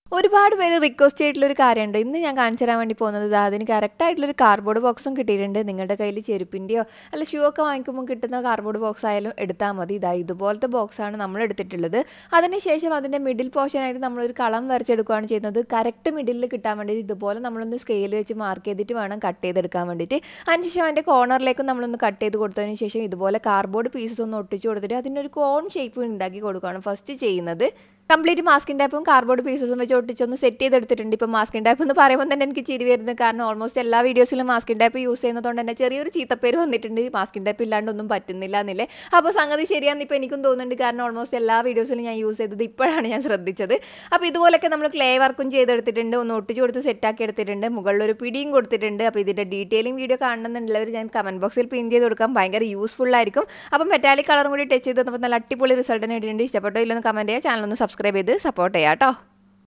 ഒരുപാട് പേര് റിക്വസ്റ്റ് ചെയ്തിട്ടുള്ള ഒരു കാര്യമുണ്ട് ഇന്ന് ഞാൻ കാണിച്ചു തരാൻ വേണ്ടി പോകുന്നത് ഇതാ അതിന് കറക്റ്റ് ആയിട്ടുള്ള ഒരു കാർഡ്ബോർഡ് ബോക്സും കിട്ടിയിട്ടുണ്ട് നിങ്ങളുടെ കയ്യിൽ ചെരുപ്പിൻ്റെയോ അല്ല ഷൂ ഒക്കെ വാങ്ങിക്കുമ്പോൾ കിട്ടുന്ന കാർഡ്ബോർഡ് ബോക്സ് ആയാലും എടുത്താൽ മതി ഇതാ ഇതുപോലത്തെ ബോക്സാണ് നമ്മൾ എടുത്തിട്ടുള്ളത് അതിനുശേഷം അതിൻ്റെ മിഡിൽ പോർഷനായിട്ട് നമ്മളൊരു കളം വരച്ചെടുക്കുകയാണ് ചെയ്യുന്നത് കറക്റ്റ് മിഡിലിൽ കിട്ടാൻ വേണ്ടിയിട്ട് ഇതുപോലെ നമ്മളൊന്ന് സ്കെയിൽ വെച്ച് മാർക്ക് ചെയ്തിട്ട് വേണം കട്ട് ചെയ്തെടുക്കാൻ വേണ്ടിയിട്ട് അതിനുശേഷം അതിൻ്റെ കോർണറിലേക്ക് നമ്മളൊന്ന് കട്ട് ചെയ്ത് കൊടുത്തതിന് ശേഷം ഇതുപോലെ കാർഡ്ബോർഡ് പീസസ് ഒന്ന് ഒട്ടിച്ച് കൊടുത്തിട്ട് അതിനൊരു കോൺ ഷേപ്പ് ഉണ്ടാക്കി കൊടുക്കുകയാണ് ഫസ്റ്റ് ചെയ്യുന്നത് കംപ്ലീറ്റ് മാസ്കിൻ ടാപ്പും കാർഡ്ബോർഡ് പീസസും വെച്ച് ഒട്ടിച്ചൊന്ന് സെറ്റ് ചെയ്തെടുത്തിട്ടുണ്ട് ഇപ്പോൾ മാസ്കിൻ ടാപ്പ് എന്ന് പറയുമ്പോൾ തന്നെ എനിക്ക് ചിരി വരുന്നത് കാരണം ഓൾമോസ്റ്റ് എല്ലാ വീഡിയോസിലും മാസ്കിൻ ടാപ്പ് യൂസ് ചെയ്യുന്നതുകൊണ്ട് തന്നെ ചെറിയൊരു ചീത്തപ്പേര് വന്നിട്ടുണ്ട് മാസ്കിൻ ടാപ്പ് ഇല്ലാണ്ട് ഒന്നും പറ്റുന്നില്ല എന്നില്ലേ അപ്പോൾ സംഗതി ശരിയാണെന്ന് ഇപ്പോൾ എനിക്കും തോന്നുന്നുണ്ട് കാരണം ഓൾമോസ്റ്റ് എല്ലാ വീഡിയോസിലും ഞാൻ യൂസ് ചെയ്തത് ഇപ്പോഴാണ് ഞാൻ ശ്രദ്ധിച്ചത് അപ്പോൾ ഇതുപോലൊക്കെ നമ്മൾ ക്ലേ വർക്കും ചെയ്തെടുത്തിട്ടുണ്ട് ഒന്ന് ഒട്ടിച്ച് കൊടുത്ത് സെറ്റാക്കി എടുത്തിട്ടുണ്ട് മുകളിലൊരു പിടിയും കൊടുത്തിട്ടുണ്ട് അപ്പോൾ ഇതിൻ്റെ ഡീറ്റെയിലിംഗ് വീഡിയോ കാണണമെന്നുള്ളവർ ഞാൻ കമൻറ്റ് ബോക്സിൽ പിൻ ചെയ്ത് കൊടുക്കാം ഭയങ്കര യൂസ്ഫുൾ ആയിരിക്കും അപ്പോൾ മെറ്റാലിക് കളറും കൂടി ടച്ച് ചെയ്ത് തന്നപ്പോൾ നല്ല അടിപൊളി റിസൾട്ട് നേടിയിട്ടുണ്ട് ഇഷ്ടപ്പെട്ടോ ഇല്ലെന്ന് കമൻറ്റ് ചെയ്യുക ചാനൽ ഒന്ന് സബ്സ്ക്രൈബ് ചെയ്ത് സപ്പോർട്ട് ചെയ്യാം കേട്ടോ